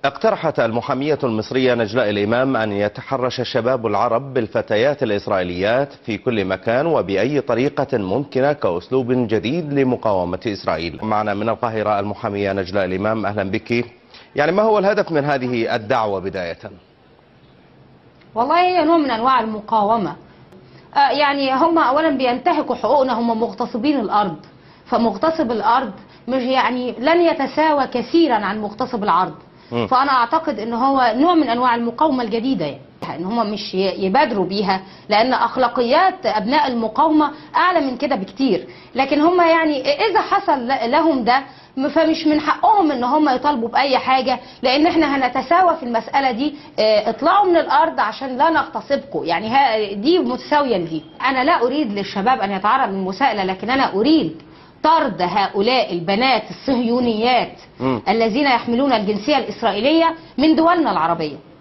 اقترحت المحامية المصرية نجلاء الإمام أن يتحرش الشباب العرب بالفتيات الإسرائيليات في كل مكان وبأي طريقة ممكنة كأسلوب جديد لمقاومة إسرائيل معنا من القاهرة المحامية نجلاء الإمام أهلا بك يعني ما هو الهدف من هذه الدعوة بداية؟ والله هي نوع من انواع المقاومه آه يعني هم اولا بينتهكوا حقوقنا هم مغتصبين الارض فمغتصب الارض مش يعني لن يتساوى كثيرا عن مغتصب العرض مم. فانا اعتقد ان هو نوع من انواع المقاومه الجديده يعني ان هم مش ي- يبادروا بيها لان اخلاقيات ابناء المقاومه اعلى من كده بكتير لكن هم يعني اذا حصل ل- لهم ده م- فمش من حقهم ان هم يطالبوا باي حاجه لان احنا هنتساوى في المساله دي اه، اطلعوا من الارض عشان لا نغتصبكم يعني ها- دي متساويه لدي انا لا اريد للشباب ان يتعرض للمساءله لكن انا اريد طرد هؤلاء البنات الصهيونيات مم. الذين يحملون الجنسيه الاسرائيليه من دولنا العربيه